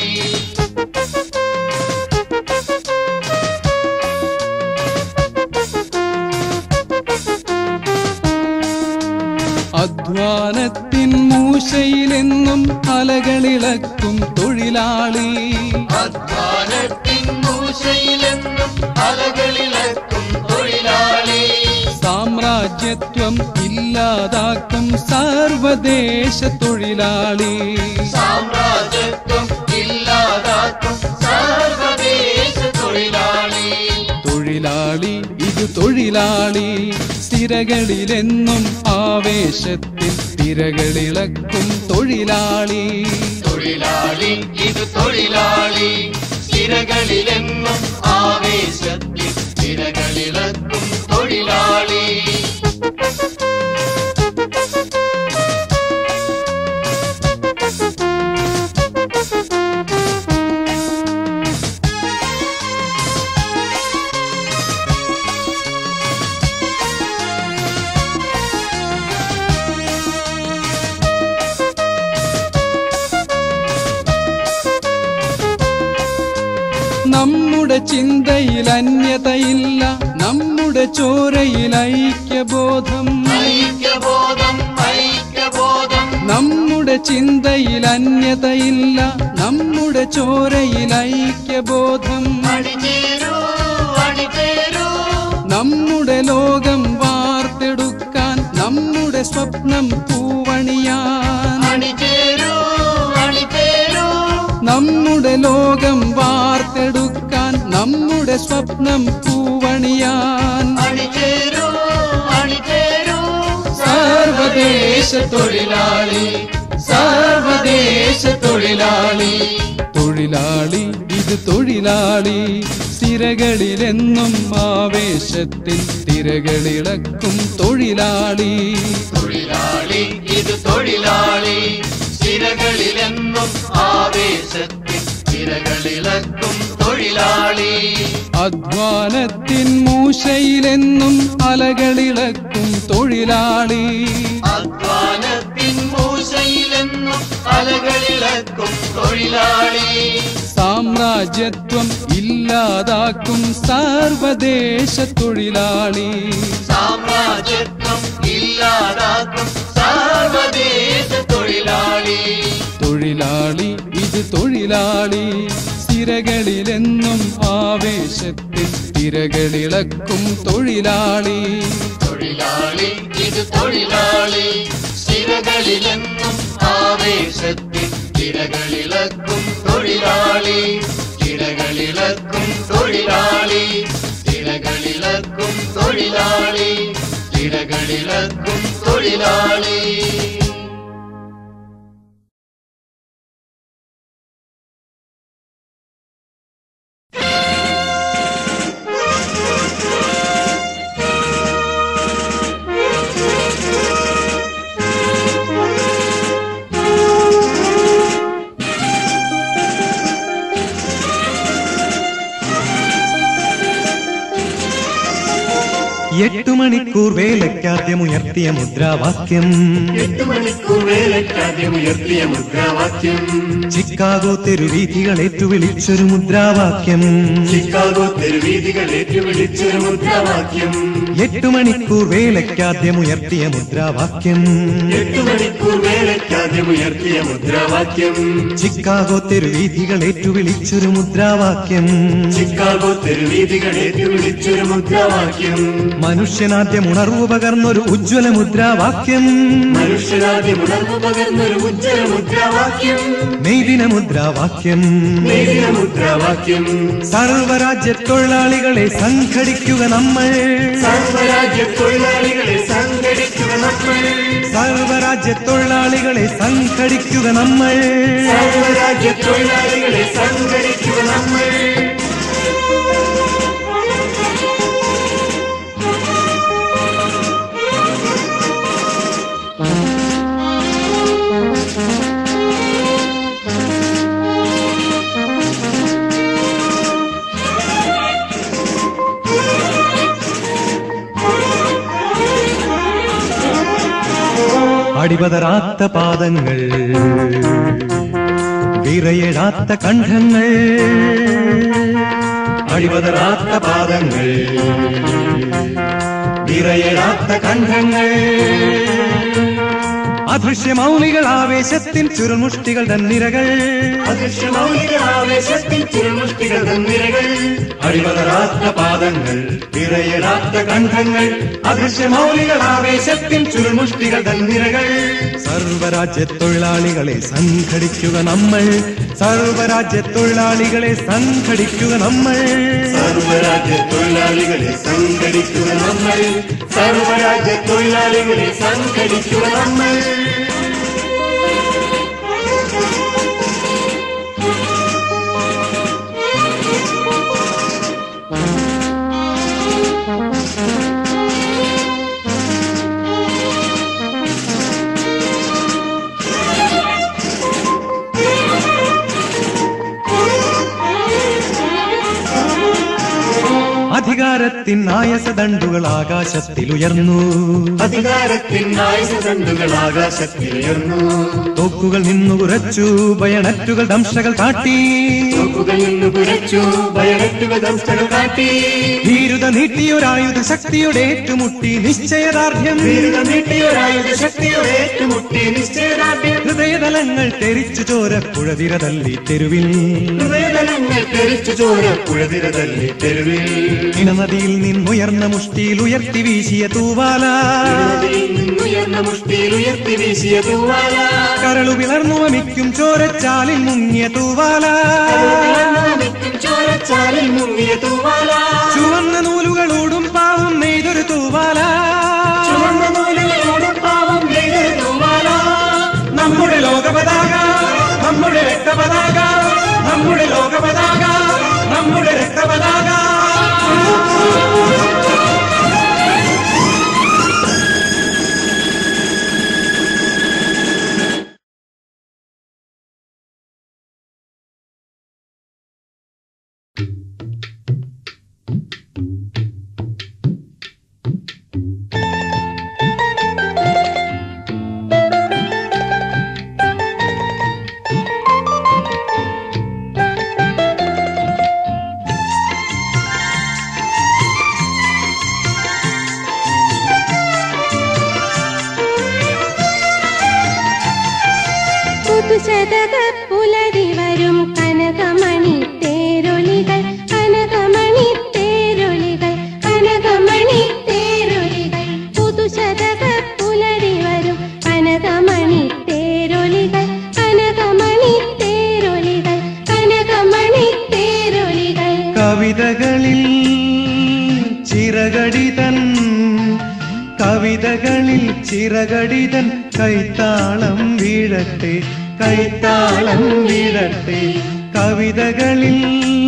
അധ്വാനത്തിൻ മൂശയിലെന്നും അലകളിളക്കും തൊഴിലാളി അധ്വാനത്തിൻ മൂശയിലെന്നും അലകളിളക്കും തൊഴിലാളി സാമ്രാജ്യത്വം ഇല്ലാതാക്കും സർവദേശ തൊഴിലാളി സാമ്രാജ്യത്വം ഇല്ലാതാക്കും സർവദേശ തൊഴിലാളി തൊഴിലാളി ഇത് തൊഴിലാളി സ്ഥിരകളിലെന്നും ആവേശത്തിൽ തിരകളിളക്കും തൊഴിലാളി തൊഴിലാളി ഇത് തൊഴിലാളി സ്ഥിരകളിലെന്നും ആവേശത്തിൽ സ്ഥിരകളിളക്കും തൊഴിലാളി നമ്മുടെ ചിന്തയിൽ അന്യതയില്ല നമ്മുടെ ചോരയിൽ ഐക്യബോധം ഐക്യബോധം ഐക്യബോധം നമ്മുടെ ചിന്തയിൽ അന്യതയില്ല നമ്മുടെ ചോരയിൽ ഐക്യബോധം അണിചേരൂ അണിചേരൂ നമ്മുടെ ലോകം വാർത്തെടുക്കാൻ നമ്മുടെ സ്വപ്നം പൂവണിയാൻ അണിചേരൂ അണിചേരൂ നമ്മുടെ ലോകം വാർത്തെടുക്കാൻ നമ്മുടെ സ്വപ്നം പൂവണിയാൻ അണിചേരൂ അണിചേരൂ സർവദേശ തൊഴിലാളി സർവദേശ തൊഴിലാളി തൊഴിലാളി ഇത് തൊഴിലാളി സ്ഥിരകളിലെന്നും ആവേശത്തിൽ തിരകളിളക്കും തൊഴിലാളി തൊഴിലാളി ഇത് തൊഴിലാളി സ്ഥിരകളിലെന്നും ആവേശത്തിൽ സ്ഥിരകളിളക്കും തൊഴിലാളി അധ്വാനത്തിൻ മൂശയിലെന്നും അലകളിളക്കും തൊഴിലാളി അധ്വാനത്തിൻ മൂശയിലെന്നും അലകളിളക്കും തൊഴിലാളി സാമ്രാജ്യ സാമ്രാജ്യത്വം ഇല്ലാതാക്കും സർവദേശ തൊഴിലാളി സാമ്രാജ്യത്വം ഇല്ലാതാക്കും സർവദേശ തൊഴിലാളി തൊഴിലാളി ഇത് തൊഴിലാളി സിരകളിലെന്നും ആവേശത്തിൽ തിരകളിളക്കും തൊഴിലാളി തൊഴിലാളി ഇത് തൊഴിലാളി സ്ഥിരകളിലെന്നും ആവേശത്തിൽ തിരകളിളക്കും തൊഴിലാളി തിരകളിളക്കും തൊഴിലാളി തിരകളിളക്കും തൊഴിലാളി തിരകളിളക്കും തൊഴിലാളി എട്ടു മണിക്കൂർ വേലയ്ക്കാദ്യമുയർത്തിയ മുദ്രാവാക്യം എട്ട് മണിക്കൂർ വേലക്കാദ്യം ഉയർത്തിയ മുദ്രാവാക്യം ചിക്കാഗോ തെരുവീഥികൾ ഏറ്റുവിളിച്ചൊരു മുദ്രാവാക്യം ചിക്കാഗോ തെരുവീതികൾ ഏറ്റുവിളിച്ചൊരു മുദ്രാവാക്യം എട്ടു മണിക്കൂർ വേലയ്ക്കാദ്യമുയർത്തിയ മുദ്രാവാക്യം എട്ട് മണിക്കൂർ വേലക്കാദ്യം ഉയർത്തിയ മുദ്രാവാക്യം ചിക്കാഗോ തെരുവീഥികൾ ഏറ്റുവിളിച്ചൊരു മുദ്രാവാക്യം ചിക്കാഗോ തെരുവീതികൾ ഏറ്റുവിളിച്ചൊരു മുദ്രാവാക്യം മനുഷ്യനാദ്യം ഉണർവ് പകർന്നൊരു ഉജ്ജ്വല മുദ്രാവാക്യം മനുഷ്യരാദ്യം ഉണർവ് പകർന്നൊരു ഉജ്ജ്വല മുദ്രാവാക്യം മെയ്ദിന മുദ്രാവാക്യം നേരിയ മുദ്രാവാക്യം സർവരാജ്യ തൊഴിലാളികളെ സംഘടിക്കുക നമ്മൾ സർവരാജ്യ തൊഴിലാളികളെ സംഘടിക്കുക നമ്മൾ സർവരാജ്യ തൊഴിലാളികളെ സംഘടിക്കുക നമ്മൾ സർവരാജ്യ തൊഴിലാളികളെ സംഘടിക്കുക നമ്മൾ അടിപതറാത്ത പാദങ്ങൾ വിറയടാത്ത കണ്ഠങ്ങൾ അടിപതറാത്ത പാദങ്ങൾ വിറയടാത്ത കണ്ഠങ്ങൾ അദൃശ്യമൗലികൾ ആവേശത്തിൻ ചുരുമുഷ്ടികൾ തന്നിരകൾ അദൃശ്യമൗലിക ആവേശത്തിൽ തിരുമുഷ്ടികൾ തന്നിരകൾ അടിപതറാത്ത പാദങ്ങൾ വിറയടാത്ത കണ്ഠങ്ങൾ അദൃശ്യമൗലികൾ ആവേശത്തിൻ ചുരുമുഷ്ടികൾ തന്നിരകൾ സർവരാജ്യ തൊഴിലാളികളെ സംഘടിക്കുക നമ്മൾ സർവരാജ്യ തൊഴിലാളികളെ സംഘടിക്കുക നമ്മൾ സർവരാജ്യ തൊഴിലാളികളെ സംഘടിക്കുക നമ്മൾ സർവരാജ്യ തൊഴിലാളികളെ സംഘടിക്കുക നമ്മൾ അധികാരത്തിൻ ആയസദണ്ടുകൾ ആകാശത്തിലുയർന്നു അധികാരത്തിൻ ആയുധദണ്ഡുകൾ ആകാശത്തിലുയർന്നു തോക്കുകൾ നിന്നുകുറച്ചു ബയണറ്റുകൾ ദംശകൾ കാട്ടി തോക്കുകൾ നിന്ന് പുരച്ചു ബയണറ്റുകൾ ദംഷ്ടകൾ കാട്ടി ധീരുത നീട്ടിയൊരായുധ ശക്തിയുടെ ഏറ്റുമുട്ടി നിശ്ചയദാർഢ്യം വീരുത നീട്ടിയൊരായുധ ശക്തിയുടെ ഏറ്റുമുട്ടി നിശ്ചയദാർഢ്യം ഹൃദയതലങ്ങൾ തെരിച്ചു ചോര പുഴതിര തല്ലി തെരുവിൽ ഹൃദയതലങ്ങൾ തെറിച്ചു ചോര പുഴതിരതല്ലി തെരുവിൽ ഇണനദിയിൽ നിന്നുയർന്ന മുഷ്ടിയിൽ ഉയർത്തി വീശിയ തൂവാല നദിയിൽ നിന്നുയർന്ന മുഷ്ടിയിൽ ഉയർത്തി വീശിയ തൂവാല കരളു വിളർന്നു വമിക്കും ചോരച്ചാലിൽ മുങ്ങിയ തൂവാല നിൽക്കും ചോരച്ചാലിൽ മുങ്ങിയ തൂവാല ചുവന്ന നൂലുകളോടും പാവം നെയ്തൊരു തൂവാല ചുവന്ന നൂലുകളോടും പാവം നെയ്തൊരു തൂവാല നമ്മുടെ ലോകപതാക നമ്മുടെ രക്തപതാക നമ്മുടെ ലോകപതാക നമ്മുടെ രക്തപതാക പുതുശതക പുലരി വരും കനകമണി തേരൊലികൾ കനകമണി തേരൊലികൾ കനകമണി തേരൊലികൾ പുതുശതക പുലരി വരും കനകമണി തേരൊലികൾ കനകമണി തേരൊലികൾ കനകമണി തേരൊലികൾ കവിതകളിൽ ചിറകടിതൻ കവിതകളിൽ ചിറകടിതൻ കൈത്താളം വീഴട്ടെ കൈത്താളം വീഴട്ടെ കവിതകളിൽ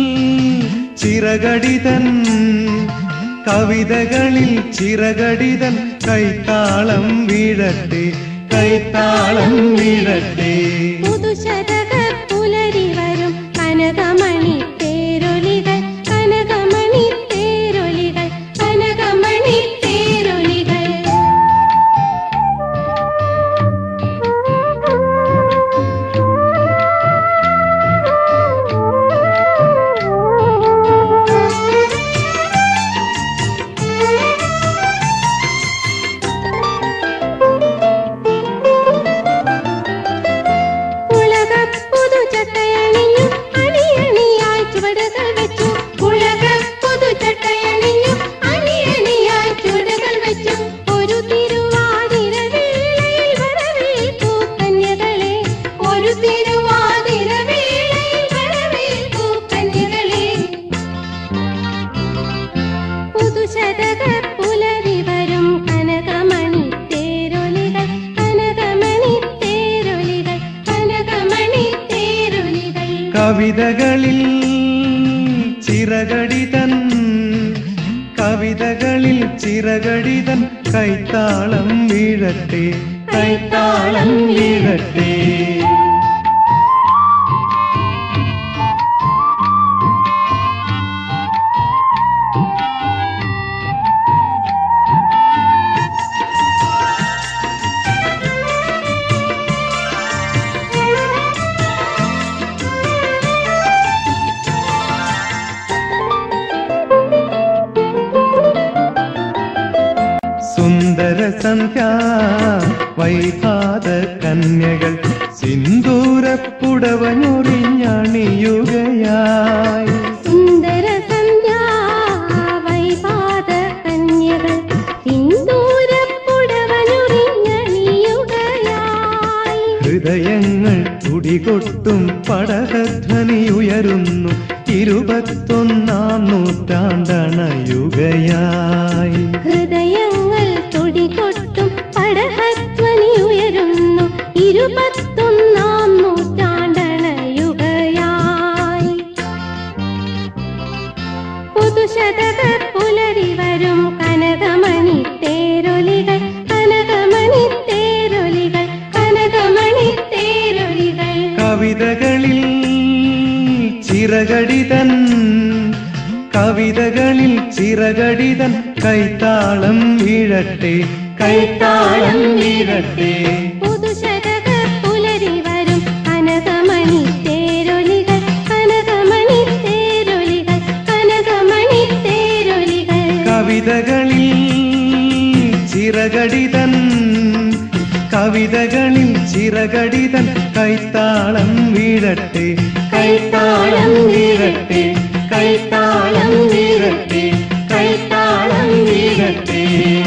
ചിറകടിതൻ കവിതകളിൽ ചിറകടിതൻ കൈത്താളം വീഴട്ടെ കൈത്താളം വീഴട്ടെ പുതുശതക പുലരി വരും കനകമണി തേരൊലികൾ കനകമണി തേരൊലികൾ കനകമണി തേരൊലികൾ ഉലകപ്പുതു ചട്ടയണിഞ്ഞു അണിയണിയായി ചുവടുകൾ വെച്ചു ഉലകപ്പുതു ചട്ടയണിഞ്ഞു അണിയണിയായി ചുവടുകൾ വെച്ചു ഒരു തിരുവാതിര വേളയിൽ വരവേൽക്കൂ കന്യകളെ ഒരു തിരുവാതിര വേളയിൽ വരവേൽക്കൂ കന്യകളെ പുതുശതക പുലരി വരും കനകമണി തേരൊലികൾ കനകമണി തേരൊലികൾ കനകമണി തേരൊലികൾ കവിതകളിൽ ചിറകടിതൻ കവിതകളിൽ ചിറകടിതൻ കൈത്താളം വീഴട്ടെ കൈത്താളം വീഴട്ടെ സുന്ദര സന്ധ്യ വൈകാത കന്യകൾ സിന്ദൂരപ്പുടവഞ്ഞൊറിഞ്ഞണിയുകയായി സുന്ദര സന്ധ്യാ വൈപാദ കന്യകൾ സിന്ദൂരപ്പുടവനുറിഞ്ഞണിയുകയായി ഹൃദയങ്ങൾ തുടികൊട്ടും പടകധ്വനിയുയരുന്നു ഇരുപത്തൊന്നാം നൂറ്റാണ്ടണയുകയായി ഹൃദയങ്ങൾ തുടികൊട്ടും പടഹധ്വനി ഉയരുന്നു ഇരുപത്തൊന്നാം നൂറ്റാണ്ടണയുകയായി പുതുശതക പുലരി വരും കനകമണി തേരൊലികൾ കനകമണി തേരൊലികൾ കനകമണി തേരൊലികൾ കവിതകളിൽ ചിറകടിതൻ കവിതകളിൽ ചിറകടിതൻ കൈത്താളം വീഴട്ടെ കൈത്താളം വീഴട്ടെ പുതുശതക പുലരി വരും കനകമണി തേരൊലികൾ കനകമണി തേരൊലികൾ കനകമണി തേരൊലികൾ കവിതകളിൽ ചിറകടിതൻ കവിതകളിൽ ചിറകടിതൻ കൈത്താളം വീഴട്ടെ കൈത്താളം വീഴട്ടെ കൈത്താളം വീഴട്ടെ കൈത്താളം വീഴട്ടെ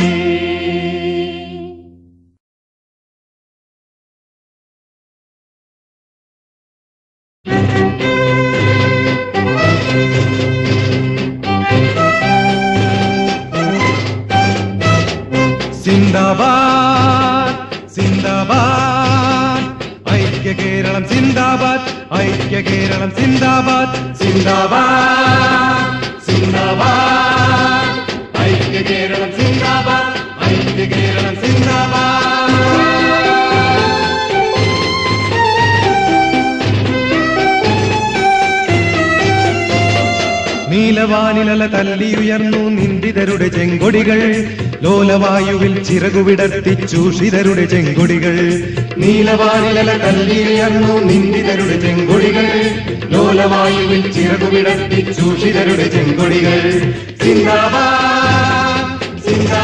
സിന്ദാബാദ് സിന്ദാബാദ് ഐക്യ കേരളം സിന്ദാബാദ് ഐക്യ കേരളം സിന്ദാബാദ് സിന്ദാബാദ് സിന്ദാബാദ് ഐക്യ കേരളം സിന്ദാബാദ് ഐക്യ കേരളം സിന്ദാബാദ് നീലവാനിലല തല്ലിയുയർന്നു നിന്ദിതരുടെ ചെങ്കൊടികൾ ലോലവായുവിൽ ചിറകുവിടർത്തി ചൂഷിതരുടെ ചെങ്കൊടികൾ നീലവാനിലല തല്ലിയുയർന്നു നിന്ദിതരുടെ ചെങ്കൊടികൾ ലോലവായുവിൽ ചിറകുവിടർത്തി ചൂഷിതരുടെ ചെങ്കൊടികൾ സിന്ദാബാദ്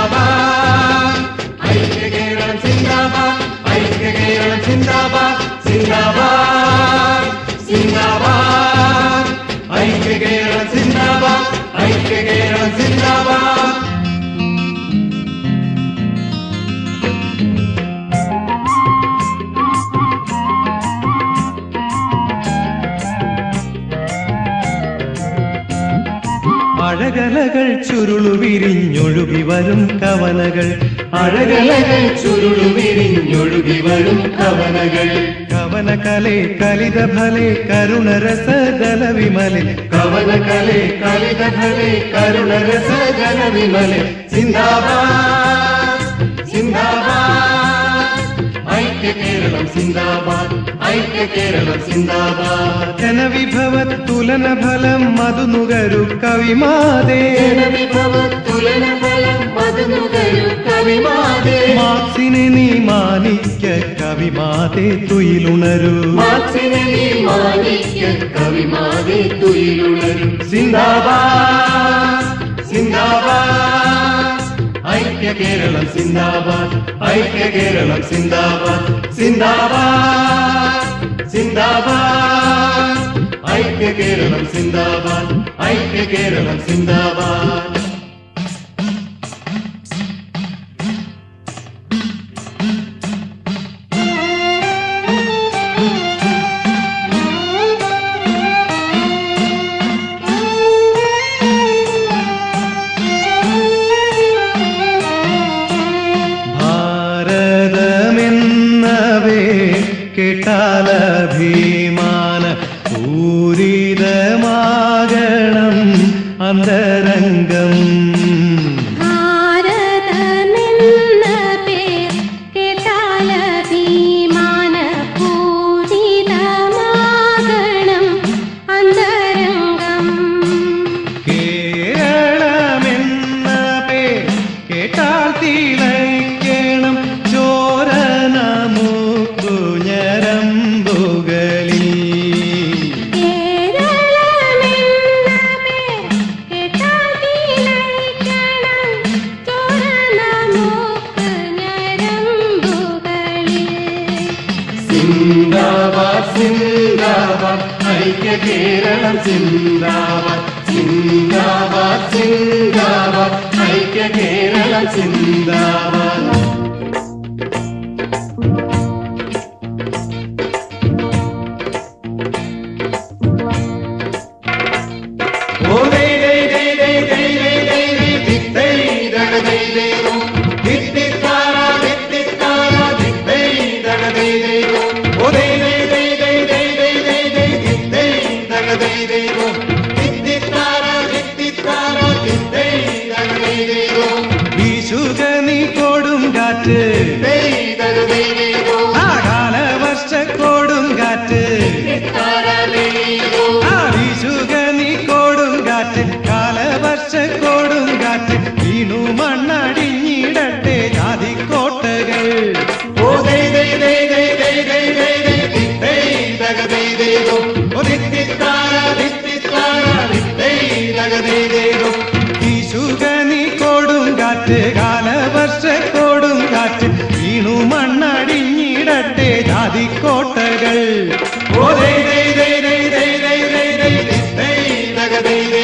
സിന്ദാബാദ് ഐക്യ കേരളം സിന്ദാബാദ് ഐക്യ കേരളം സിന്ദാബാദ് സിന്ദാബാദ് സിന്ദാബാദ് ഐക്യ കേരളം സിന്ദാബാദ് ഐക്യ കേരളം സിന്ദാബാദ് അഴകലകൾ ചുരുളു വിരിഞ്ഞൊഴുകി വരും കവനകൾ അഴകലകൾ ചുരുളു വിരിഞ്ഞൊഴുകി വരും കവനകൾ കവനകലെ കലിത ഫലെ കരുണരസദല വിമലെ കവനകലെ കലിത ഫലെ കരുണരസജന വിമലെ സിന്ദാബാദ് സിന്ദാബാദ് ഐക്യ കേരളം സിന്ദാബാദ് ഐക്യ കേരളം സിന്ദാബാദ് ജനവിഭവത്തുലന ഫലം മധുനുകരു കവിമാതേ വിഭവത്തുലനഫലം മധുനുകരു കവിമാതേ മാക്സിനെ നീ മാനിക്ക കവിമാതേ തുയിലുണരൂ മാക്സിനെ നീ മാനിക്ക കവിമാതേ തുയിലുണരും സിന്ദാബാദ് സിന്ദാബാദ് ഐക്യ കേരളം സിന്ദാബാദ് ഐക്യ കേരളം സിന്ദാബാദ് സിന്ദാബാദ് സിന്ദാബാദ് ഐക്യ കേരളം സിന്ദാബാദ് ഐക്യ കേരളം സിന്ദാബാദ് ഭാരതമെന്നവേ കേട്ടാലഭിമാന പൂരിതമാകണം അന്തരംഗം ഭാരതമെന്ന പേർ കേട്ടാലഭിമാനപൂരിതമാകണം അന്തരംഗം കേരളമെന്ന പേർ കേട്ടാൽ തിളയ്ക്കണം ചോരന മൂക്കുഞ്ഞരമ്പുകളിൽ കേരളമെന്ന പേർ കേട്ടാൽ തിളയ്ക്കണം ചോരന മൂക്ക് ഞരമ്പുകളിൽ സിന്ദാബാദ് സിന്ദാബാദ് ഐക്യ കേരളം സിന്ദാബാദ് സിന്ദാബാദ് സിന്ദാബാദ് ഐക്യ കേരളം സിന്ദാബാദ് ഓ ദേ ദേ ദേ ദേ ദേ ദേ ദേ ദേ ദിത്തൈ ദട ദേ ദേ ദോ ദിത്തിത്താര ദിത്തിത്താര ദിത്തൈ ദട ദേ ദേ ദോ ഓ ദേ ദേ ദേ ദേ ദേ ദേ ദേ ദേ ദിത്തൈ ദട ദേ ദേ ദോ ദിത്തിത്താര ദിത്തിത്താര ദിത്തൈ ദട ദേ ദേ ദോ വീശുക നീ കൊടും കാറ്റ് ദേ ദട ദേ ദേ ദോ ആ കാലവർഷ കൊടും കാറ്റ് ദിത്തിത്താര ദേ ദോ ആ വീശുക നീ കൊടും കാറ്റ് കാലവർഷ കൊടും കാറ്റ് വീണു മണ്ണടിഞ്ഞിടട്ടെ ജാതിക്കോട്ടകൾ ഓ ദേ ദേ ദേ ദേ ദേ ദേ ദേ ദേ ദിത്തൈ ദട ദേ ദേ ദോ ഓ ദിത്തിത്താര ദിത്തിത്താര ദിത്തൈ ദട ദേ ദേ ദോ വീശുക നീ കൊടും കാറ്റ് കാലവർഷ കൊടും കാറ്റ് വീണു മണ്ണടിഞ്ഞിടട്ടെ ജാതിക്കോട്ടകൾ ഓ ദേ ദേ ദേ ദേ ദേ ദേ ദേ ദേ ദിത്തൈ ദട ദേ ദേ